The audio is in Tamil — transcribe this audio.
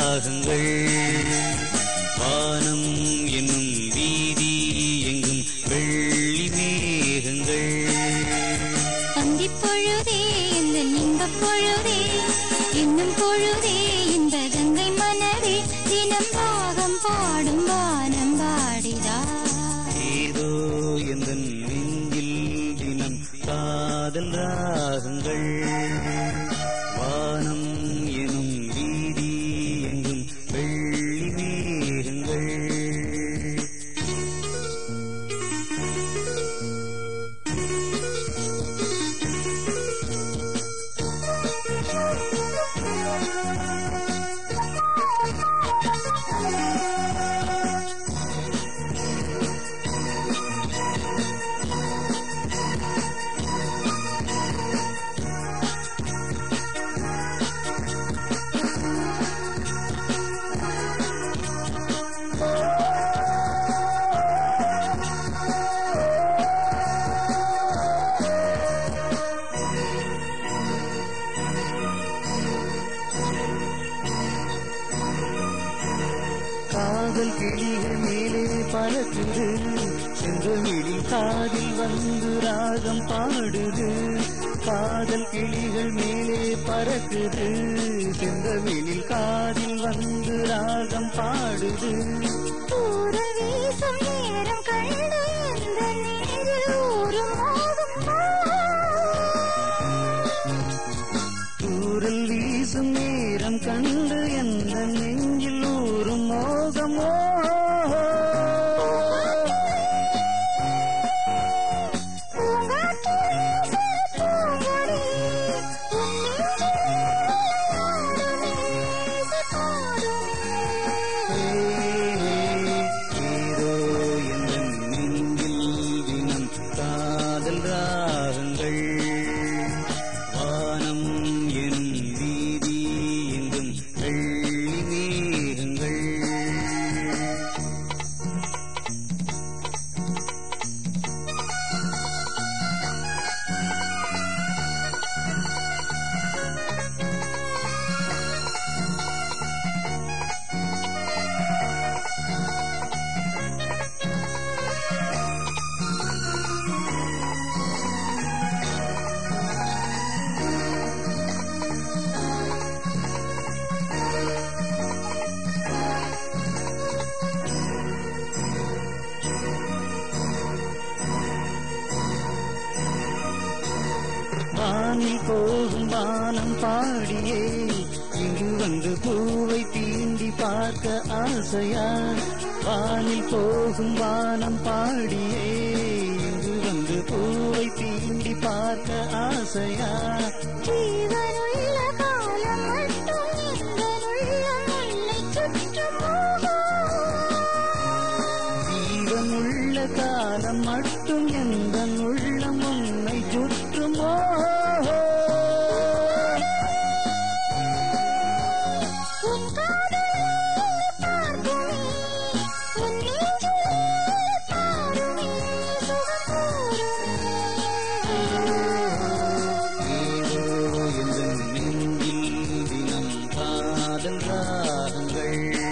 ராகங்கள் வானம் என்னும் வீதி எங்கும் வெள்ளி மேகங்கள் அந்திப் பொழுதே இந்த இன்பப் பொழுதே இன்னும் பொழுதே இந்த கங்கை மனதே தினம் பாகம் பாடும் வானம் பாடிதா ஏதோ எந்த நெஞ்சில் தினம் காதல் ராகங்கள் வானம் எனும் வீதி எங்கும் வெள்ளி மேகங்கள் காதல் கிளிகள் மேலே பறக்குது செந்தமிழி காதில் வந்து ராகம் பாடுது காதல் கிளிகள் மேலே பறக்குது செந்தமிழில் காதில் வந்து ராகம் பாடுது தூரல் வீசும் நேரம் கண்டு எந்த நேரில் ஊரும் தூரல் வீசும் நேரம் கண்டு எந்த நெஞ்சில் ஊறும் மோகமோ ஏதோ எந்த நெஞ்சில் தினம் காதல் ராகங்கள் வானம் என் வீதி எங்கும் வெள்ளி மேகங்கள் வானில் போகும் வானம் பாடியே இங்கு வந்து பூவை தீண்டி பார்க்க ஆசையா வானில் போகும் வானம் பாடியே இங்கு வந்து பூவை தீண்டி பார்க்க ஆசையா ஜீவனுள்ள காலம் மட்டும் எங்களுள்ள முல்லை சுற்றுமோ ஜீவனுள்ள காலம் மட்டும் எந்த உள்ளம் உன்னை சுற்றுமோ உன் காதலை பார்க்குமே உன் நெஞ்சிலே பாருமே சுகம் கூறுமே ஏதோ எந்த நெஞ்சில் தினம் காதல் ராகங்கள்